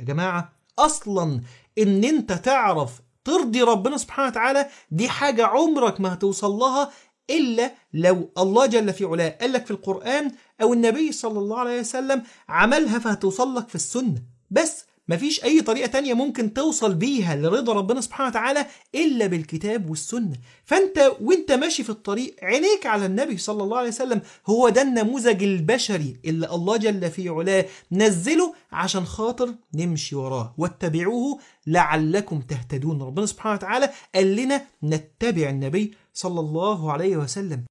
يا جماعة أصلا إن أنت تعرف ترضي ربنا سبحانه وتعالى دي حاجة عمرك ما هتوصل لها إلا لو الله جل في علاه قال لك في القرآن أو النبي صلى الله عليه وسلم عملها فهتوصل لك في السنة بس مفيش أي طريقة تانية ممكن توصل بيها لرضا ربنا سبحانه وتعالى إلا بالكتاب والسنة فأنت وأنت ماشي في الطريق عينيك على النبي صلى الله عليه وسلم هو ده النموذج البشري اللي الله جل في علاه نزله عشان خاطر نمشي وراه واتبعوه لعلكم تهتدون ربنا سبحانه وتعالى قال لنا نتبع النبي صلى الله عليه وسلم